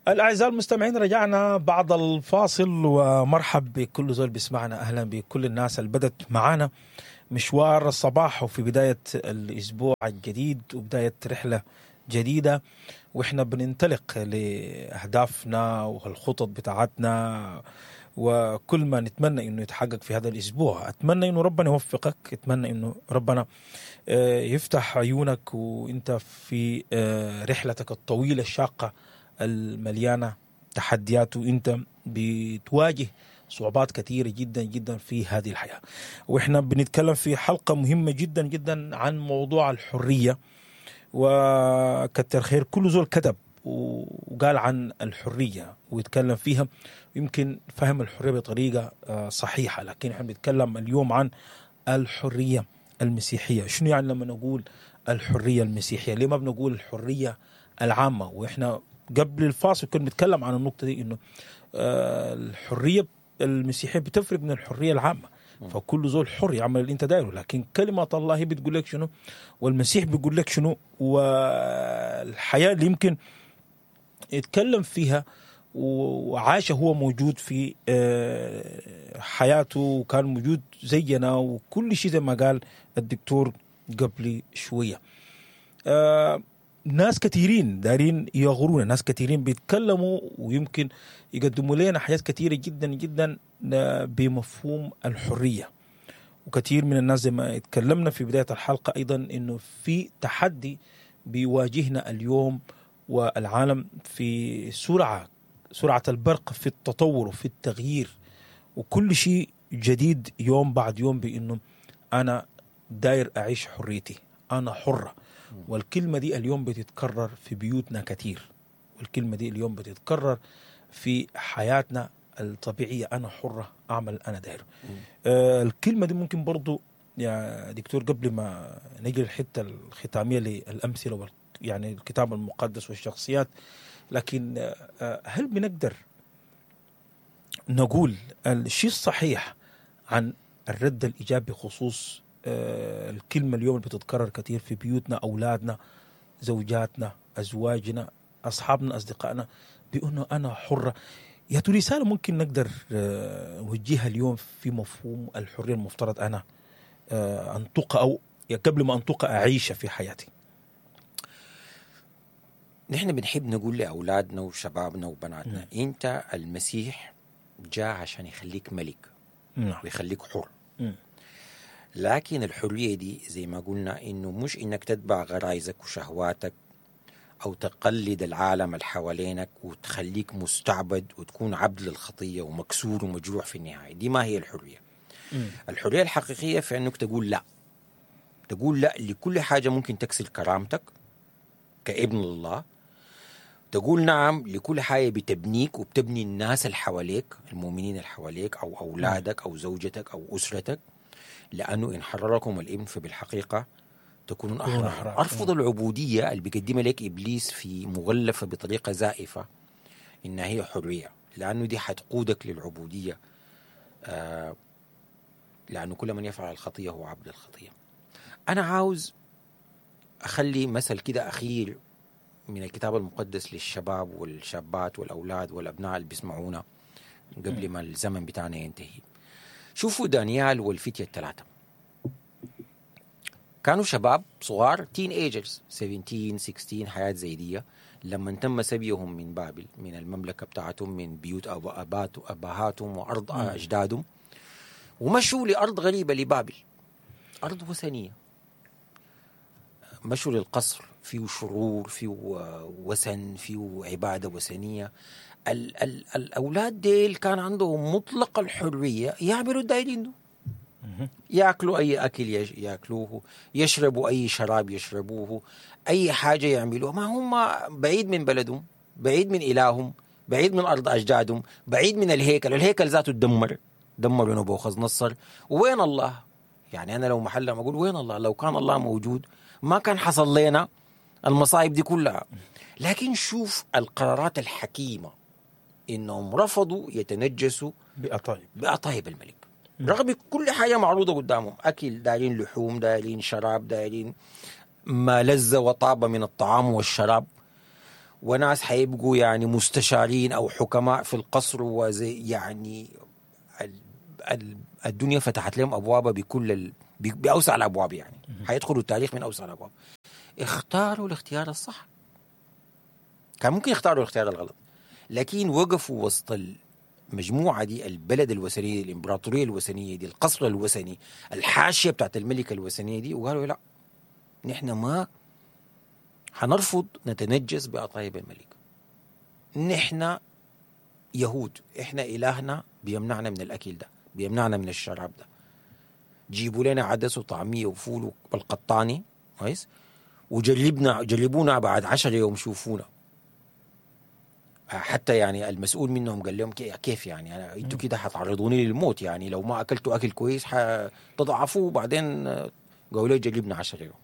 الأعزاء المستمعين رجعنا بعد الفاصل ومرحب بكل زول بيسمعنا أهلا بكل الناس اللي بدت معنا مشوار الصباح وفي بداية الأسبوع الجديد وبداية رحلة جديدة وإحنا بننطلق لأهدافنا والخطط بتاعتنا وكل ما نتمنى انه يتحقق في هذا الاسبوع اتمنى انه ربنا يوفقك اتمنى انه ربنا آه، يفتح عيونك وانت في آه، رحلتك الطويله الشاقه المليانه تحديات وانت بتواجه صعوبات كثيره جدا جدا في هذه الحياه واحنا بنتكلم في حلقه مهمه جدا جدا عن موضوع الحريه وكتر خير كل زول كتب وقال عن الحريه ويتكلم فيها يمكن فهم الحريه بطريقه آه، صحيحه لكن احنا بنتكلم اليوم عن الحريه المسيحيه شنو يعني لما نقول الحريه المسيحيه ليه ما بنقول الحريه العامه واحنا قبل الفاصل كنا بنتكلم عن النقطه دي انه آه، الحريه المسيحيه بتفرق من الحريه العامه فكل زول حر يعمل اللي انت دايره لكن كلمه الله هي بتقول لك شنو والمسيح بيقول لك شنو والحياه اللي يمكن يتكلم فيها وعاش هو موجود في آه، حياته وكان موجود زينا وكل شيء زي ما قال الدكتور قبل شويه آه، ناس كثيرين دارين يغرونا ناس كثيرين بيتكلموا ويمكن يقدموا لنا حاجات كثيرة جدا جدا بمفهوم الحرية وكثير من الناس زي ما اتكلمنا في بداية الحلقة أيضا أنه في تحدي بيواجهنا اليوم والعالم في سرعة سرعة البرق في التطور وفي التغيير وكل شيء جديد يوم بعد يوم بأنه أنا داير أعيش حريتي أنا حرة والكلمة دي اليوم بتتكرر في بيوتنا كثير والكلمة دي اليوم بتتكرر في حياتنا الطبيعية أنا حرة أعمل أنا داير آه الكلمة دي ممكن برضو يا دكتور قبل ما نجي الحتة الختامية للأمثلة وال يعني الكتاب المقدس والشخصيات لكن آه هل بنقدر نقول الشيء الصحيح عن الرد الإيجابي بخصوص آه الكلمة اليوم اللي بتتكرر كثير في بيوتنا أولادنا زوجاتنا أزواجنا أصحابنا أصدقائنا بأنه أنا حرة يا رسالة ممكن نقدر آه نوجهها اليوم في مفهوم الحرية المفترض أنا آه أنطق أو قبل ما أنطق أعيش في حياتي نحن بنحب نقول لأولادنا وشبابنا وبناتنا م. أنت المسيح جاء عشان يخليك ملك نعم ويخليك حر م. لكن الحرية دي زي ما قلنا إنه مش إنك تتبع غرايزك وشهواتك أو تقلد العالم اللي حوالينك وتخليك مستعبد وتكون عبد للخطية ومكسور ومجروح في النهاية دي ما هي الحرية م. الحرية الحقيقية في أنك تقول لا تقول لا لكل حاجة ممكن تكسر كرامتك كابن الله تقول نعم لكل حاجة بتبنيك وبتبني الناس اللي حواليك المؤمنين اللي حواليك أو أولادك أو زوجتك أو أسرتك لأنه إن حرركم الابن فبالحقيقة تكونون تكونون أحرار أحرار. أرفض العبودية اللي بيقدمها لك إبليس في مغلفة بطريقة زائفة إنها هي حرية لأنه دي حتقودك للعبودية آه لأنه كل من يفعل الخطية هو عبد الخطية أنا عاوز أخلي مثل كده أخير من الكتاب المقدس للشباب والشابات والأولاد والأبناء اللي بيسمعونا قبل ما الزمن بتاعنا ينتهي شوفوا دانيال والفتية الثلاثة كانوا شباب صغار تين ايجرز 17 16 حياة زي دي لما تم سبيهم من بابل من المملكة بتاعتهم من بيوت أب- أبات أباهاتهم وأرض مم. أجدادهم ومشوا لأرض غريبة لبابل أرض وثنية مشوا للقصر فيه شرور فيه وثن فيه عبادة وثنية ال ال الأولاد ديل كان عندهم مطلق الحرية يعملوا الدايرين دول مهم. ياكلوا اي اكل يش- ياكلوه يشربوا اي شراب يشربوه اي حاجه يعملوها ما هم بعيد من بلدهم بعيد من الههم بعيد من ارض اجدادهم بعيد من الهيكل الهيكل ذاته تدمر دمروا نبوخذ نصر وين الله يعني انا لو محلهم اقول وين الله لو كان الله موجود ما كان حصل لنا المصايب دي كلها لكن شوف القرارات الحكيمه انهم رفضوا يتنجسوا بأطايب بأطايب الملك رغم كل حاجة معروضة قدامهم أكل دايرين لحوم دايرين شراب دايرين ما لذ وطاب من الطعام والشراب وناس حيبقوا يعني مستشارين او حكماء في القصر وزي يعني ال- ال- الدنيا فتحت لهم ابوابها بكل ال... ب- باوسع الابواب يعني حيدخلوا التاريخ من اوسع الابواب اختاروا الاختيار الصح كان ممكن يختاروا الاختيار الغلط لكن وقفوا وسط المجموعه دي البلد الوثنيه دي الامبراطوريه الوثنيه دي القصر الوثني الحاشيه بتاعت الملكه الوثنيه دي وقالوا لا نحن ما حنرفض نتنجس بأطايب الملك نحن يهود احنا إلهنا بيمنعنا من الأكل ده بيمنعنا من الشراب ده جيبوا لنا عدس وطعمية وفول والقطاني كويس وجربنا جربونا بعد عشر يوم شوفونا حتى يعني المسؤول منهم قال لهم كي- كيف يعني أنا انتوا كده حتعرضوني للموت يعني لو ما اكلتوا اكل كويس حتضعفوا وبعدين آه، قالوا لي جربنا عشر يوم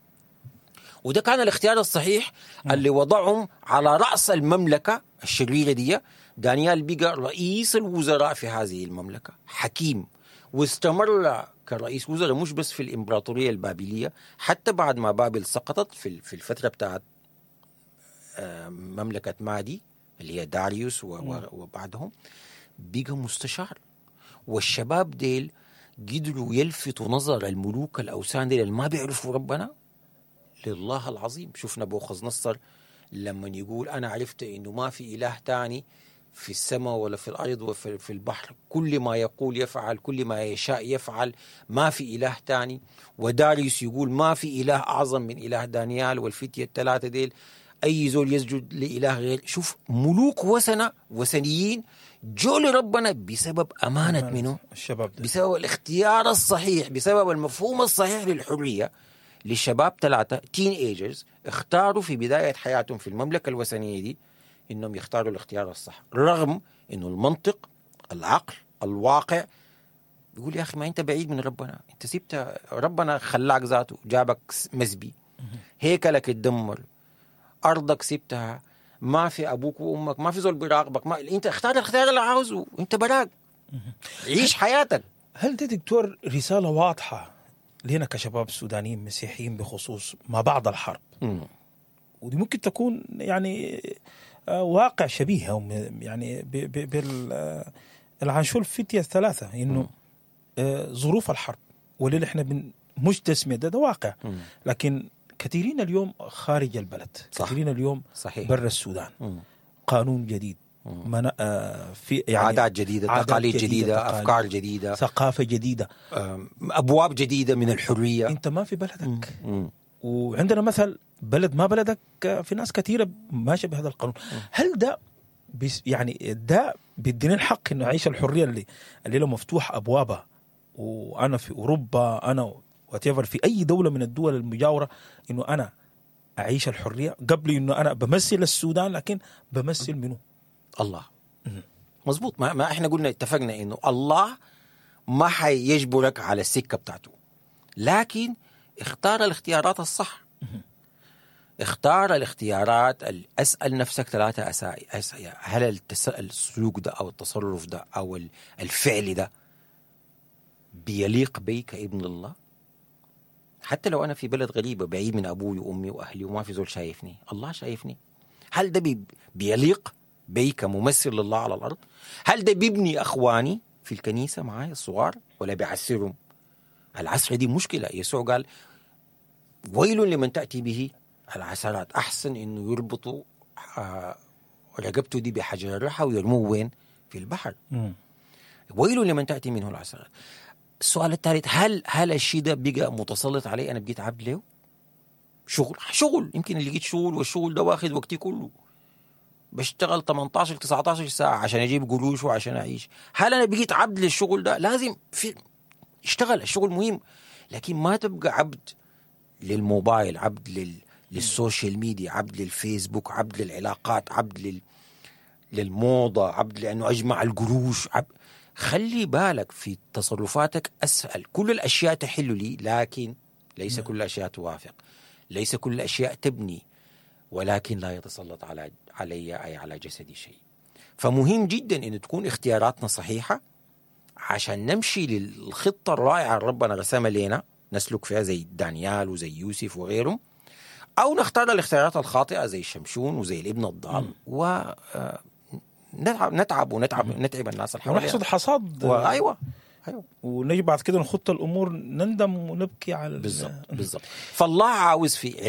وده كان الاختيار الصحيح اللي وضعهم على راس المملكه الشريره دي دانيال بقى رئيس الوزراء في هذه المملكه حكيم واستمر كرئيس وزراء مش بس في الامبراطوريه البابليه حتى بعد ما بابل سقطت في في الفتره بتاعت آه، مملكه مادي اللي هي داريوس و- و- وبعدهم بقى مستشار والشباب ديل قدروا يلفتوا نظر الملوك الاوثان ديل اللي ما بيعرفوا ربنا لله العظيم شفنا بوخذ نصر لما يقول انا عرفت انه ما في اله تاني في السماء ولا في الارض وفي في البحر كل ما يقول يفعل كل ما يشاء يفعل ما في اله تاني وداريوس يقول ما في اله اعظم من اله دانيال والفتيه الثلاثه ديل اي زول يسجد لاله غير شوف ملوك وثنه وثنيين جو لربنا بسبب امانه منه الشباب ده بسبب الاختيار الصحيح بسبب المفهوم الصحيح للحريه للشباب ثلاثه تين ايجرز اختاروا في بدايه حياتهم في المملكه الوثنيه دي انهم يختاروا الاختيار الصح رغم انه المنطق العقل الواقع بيقول يا اخي ما انت بعيد من ربنا انت سبت ربنا خلاك ذاته جابك مسبي هيكلك اتدمر ارضك سبتها ما في ابوك وامك ما في زول بيراقبك ما انت اختار الاختيار اللي عاوزه انت براق عيش حياتك هل دي دكتور رسالة واضحة لنا كشباب سودانيين مسيحيين بخصوص ما بعد الحرب مم. ودي ممكن تكون يعني آه، واقع شبيه او م- يعني ب- ب- بال آه، العنشول الفتية الثلاثة انه آه، ظروف الحرب واللي احنا بن مش تسمية ده, ده واقع مم. لكن كثيرين اليوم خارج البلد صح. كثيرين اليوم صحيح برا السودان مم. قانون جديد مم. من آه، في يعني عادات جديدة عادات تقاليد جديدة، جديدة, تقاليد. أفكار جديدة ثقافة جديدة أم، أبواب جديدة من الحرية انت ما في بلدك مم. وعندنا مثل بلد ما بلدك آه، في ناس كثيره ماشيه بهذا القانون هل ده بس يعني ده بيديني الحق انه اعيش الحريه اللي اللي له مفتوح ابوابها وانا في اوروبا انا وات في اي دوله من الدول المجاوره انه انا اعيش الحريه قبل انه انا بمثل السودان لكن بمثل منه الله مظبوط ما, ما احنا قلنا اتفقنا انه الله ما حيجبرك على السكه بتاعته لكن اختار الاختيارات الصح اختار الاختيارات ال- اسال نفسك ثلاثه اسئله أسئلة. هل التس... السلوك ده او التصرف ده او ال- الفعل ده بيليق بي كابن الله حتى لو انا في بلد غريبه بعيد من ابوي وامي واهلي وما في زول شايفني الله شايفني هل ده بي... بيليق بي كممثل لله على الارض هل ده بيبني اخواني في الكنيسه معاي الصغار ولا بيعسرهم العسره دي مشكله يسوع قال ويل لمن تاتي به العثرات احسن انه يربطوا آه، رقبته دي بحجر الرحى ويرموه وين في البحر مم. ويل لمن تاتي منه العثرات السؤال الثالث هل هل الشيء ده بقى متسلط علي انا بقيت عبد له شغل شغل يمكن اللي لقيت شغل والشغل ده واخد وقتي كله بشتغل 18 19 ساعه عشان اجيب قروش وعشان اعيش هل انا بقيت عبد للشغل ده لازم في اشتغل الشغل مهم لكن ما تبقى عبد للموبايل عبد لل للسوشيال ميديا عبد للفيسبوك عبد للعلاقات عبد لل للموضة عبد لأنه أجمع القروش عبد خلي بالك في تصرفاتك أسأل كل الأشياء تحل لي لكن ليس كل الأشياء توافق ليس كل الأشياء تبني ولكن لا يتسلط على علي أي على جسدي شيء فمهم جدا أن تكون اختياراتنا صحيحة عشان نمشي للخطة الرائعة اللي ربنا رسمها لنا نسلك فيها زي دانيال وزي يوسف وغيرهم او نختار الاختيارات الخاطئه زي الشمشون وزي الابن الضال و آه، نتعب نتعب ونتعب نتعب الناس اللي حوالينا ونحصد حصاد وايوه ايوه ونجي بعد كده نخط الامور نندم ونبكي على ال- بالضبط بالضبط فالله عاوز في